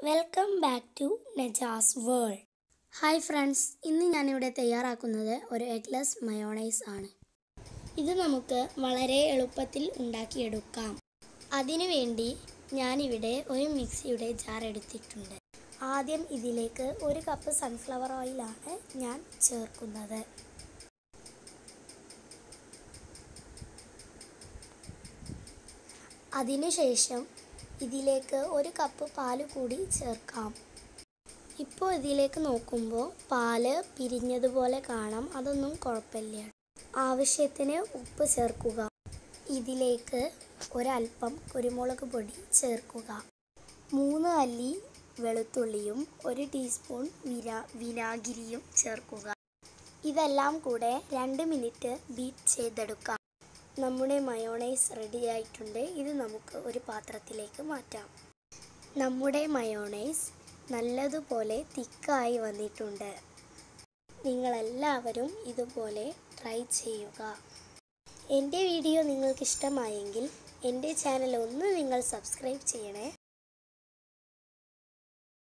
welcome back to Naja's world hi friends ഇന്ന് ഞാനിവിടെ തയ്യാറാക്കുന്നത് ഒരു എഗ്ലെസ് മയോണൈസ് ആണ് ഇത് നമുക്ക് വളരെ എളുപ്പത്തിൽ ഉണ്ടാക്കിയെടുക്കാം അതിനുവേണ്ടി ഞാനിവിടെ ഒരു മിക്സിയുടെ ജാർ എടുത്തിട്ടുണ്ട് ആദ്യം ഇതിലേക്ക് ഒരു കപ്പ് സൺഫ്ലവർ ഓയിലാണ് ഞാൻ ചേർക്കുന്നത് അതിനുശേഷം ഇതിലേക്ക് ഒരു കപ്പ് പാല് കൂടി ചേർക്കാം ഇപ്പോൾ ഇതിലേക്ക് നോക്കുമ്പോൾ പാല് പിരിഞ്ഞതുപോലെ കാണാം അതൊന്നും കുഴപ്പമില്ല ആവശ്യത്തിന് ഉപ്പ് ചേർക്കുക ഇതിലേക്ക് ഒരല്പം കുരുമുളക് പൊടി ചേർക്കുക മൂന്ന് അല്ലി വെളുത്തുള്ളിയും ഒരു ടീസ്പൂൺ വിനാ വിനാഗിരിയും ചേർക്കുക ഇതെല്ലാം കൂടെ രണ്ട് മിനിറ്റ് ബീറ്റ് ചെയ്തെടുക്കാം നമ്മുടെ മയോണൈസ് റെഡി ആയിട്ടുണ്ട് ഇത് നമുക്ക് ഒരു പാത്രത്തിലേക്ക് മാറ്റാം നമ്മുടെ മയോണൈസ് നല്ലതുപോലെ തിക്കായി വന്നിട്ടുണ്ട് നിങ്ങളെല്ലാവരും ഇതുപോലെ ട്രൈ ചെയ്യുക എൻ്റെ വീഡിയോ നിങ്ങൾക്ക് ഇഷ്ടമായെങ്കിൽ എൻ്റെ ചാനൽ ഒന്ന് നിങ്ങൾ സബ്സ്ക്രൈബ് ചെയ്യണേ